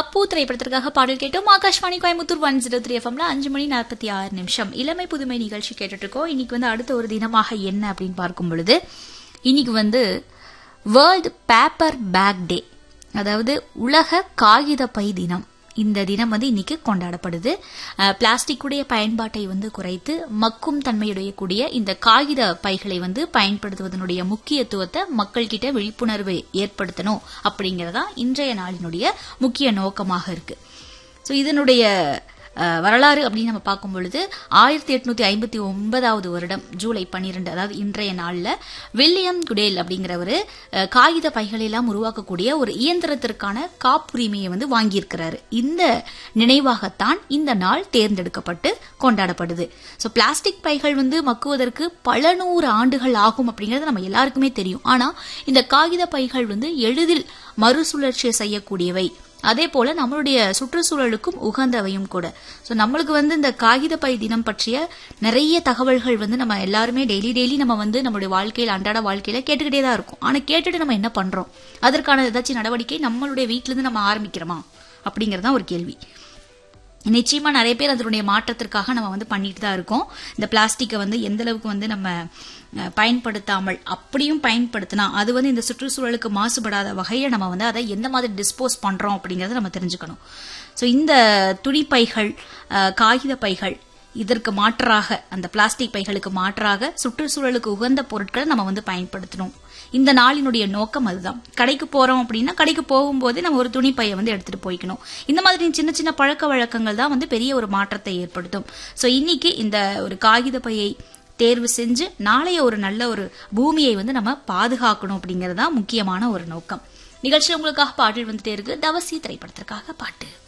அப்பு திரைப்படத்திற்காக பாடல் கேட்டோம் Akashvani Coimbatore one zero three எஃப்எம்ல அஞ்சு மணி நாற்பத்தி ஆறு நிமிஷம் இளமை புதுமை நிகழ்ச்சி கேட்டுட்டு இருக்கோம் இன்னைக்கு வந்து அடுத்த ஒரு தினமாக என்ன அப்படின்னு பார்க்கும் பொழுது இன்னைக்கு வந்து வேர்ல்டு பேப்பர் பேக் டே அதாவது உலக காகித பை தினம் இந்த தினம் வந்து இன்னைக்கு கொண்டாடப்படுது அஹ், பிளாஸ்டிக்குடைய பயன்பாட்டை வந்து குறைத்து மக்கும் தன்மையுடைய கூடிய இந்த காகித பைகளை வந்து பயன்படுத்துவதனுடைய முக்கியத்துவத்தை மக்கள்கிட்ட விழிப்புணர்வு ஏற்படுத்தணும் அப்படிங்கறதா இன்றைய நாளினுடைய முக்கிய நோக்கமாக இருக்கு ஸோ இதனுடைய அஹ், வரலாறு அப்படின்னு நம்ம பார்க்கும் பொழுது ஆயிரத்தி எட்நூத்தி ஐம்பத்தி ஒன்பதாவது வருடம் ஜூலை பன்னிரெண்டு அதாவது இன்றைய நாள்ல வில்லியம் குடேல் அப்படிங்கிறவர் காகித பைகளை எல்லாம் உருவாக்கக்கூடிய ஒரு இயந்திரத்திற்கான காப்புரிமையை வந்து வாங்கியிருக்கிறாரு இந்த நினைவாகத்தான் இந்த நாள் தேர்ந்தெடுக்கப்பட்டு கொண்டாடப்படுது ஸோ பிளாஸ்டிக் பைகள் வந்து மக்குவதற்கு பல நூறு ஆண்டுகள் ஆகும் அப்படிங்கிறது நம்ம எல்லாருக்குமே தெரியும் ஆனா இந்த காகித பைகள் வந்து எளிதில் மறுசுழற்சி செய்யக்கூடியவை அதே போல நம்மளுடைய சுற்றுச்சூழலுக்கும் உகந்தவையும் கூட ஸோ நம்மளுக்கு வந்து இந்த காகித பை தினம் பற்றிய நிறைய தகவல்கள் வந்து நம்ம எல்லாருமே டெய்லி டெய்லி நம்ம வந்து நம்மளுடைய வாழ்க்கையில் அன்றாட வாழ்க்கையில கேட்டுக்கிட்டே தான் இருக்கும் ஆனா கேட்டுட்டு நம்ம என்ன பண்றோம் அதற்கான ஏதாச்சும் நடவடிக்கை நம்மளுடைய வீட்டில இருந்து நம்ம ஆரம்பிக்கிறோமா அப்படிங்கறது தான் ஒரு கேள்வி நிச்சயமா நிறைய பேர் அதனுடைய மாற்றத்திற்காக நம்ம வந்து பண்ணிட்டு தான் இருக்கோம் இந்த பிளாஸ்டிக்கை வந்து எந்த அளவுக்கு வந்து நம்ம அஹ், பயன்படுத்தாமல் அப்படியும் பயன்படுத்தினா அது வந்து இந்த சுற்றுச்சூழலுக்கு மாசுபடாத வகையில நம்ம வந்து அதை எந்த மாதிரி டிஸ்போஸ் பண்றோம் அப்படிங்கறத நம்ம தெரிஞ்சுக்கணும் ஸோ இந்த துணிப்பைகள் அஹ், காகித பைகள் இதற்கு மாற்றாக அந்த பிளாஸ்டிக் பைகளுக்கு மாற்றாக சுற்றுச்சூழலுக்கு உகந்த பொருட்களை நம்ம வந்து பயன்படுத்தணும் இந்த நாளினுடைய நோக்கம் அதுதான் கடைக்கு போறோம் அப்படின்னா கடைக்கு போகும்போது நம்ம ஒரு துணி பையை வந்து எடுத்துட்டு போய்க்கணும் இந்த மாதிரி சின்ன சின்ன பழக்க வழக்கங்கள் தான் வந்து பெரிய ஒரு மாற்றத்தை ஏற்படுத்தும் ஸோ இன்னைக்கு இந்த ஒரு காகித பையை தேர்வு செஞ்சு நாளைய ஒரு நல்ல ஒரு பூமியை வந்து நம்ம பாதுகாக்கணும் அப்படிங்கறது தான் முக்கியமான ஒரு நோக்கம் நிகழ்ச்சி உங்களுக்காக பாடல் வந்துட்டே இருக்கு தவசி திரைப்படத்திற்காக பாட்டு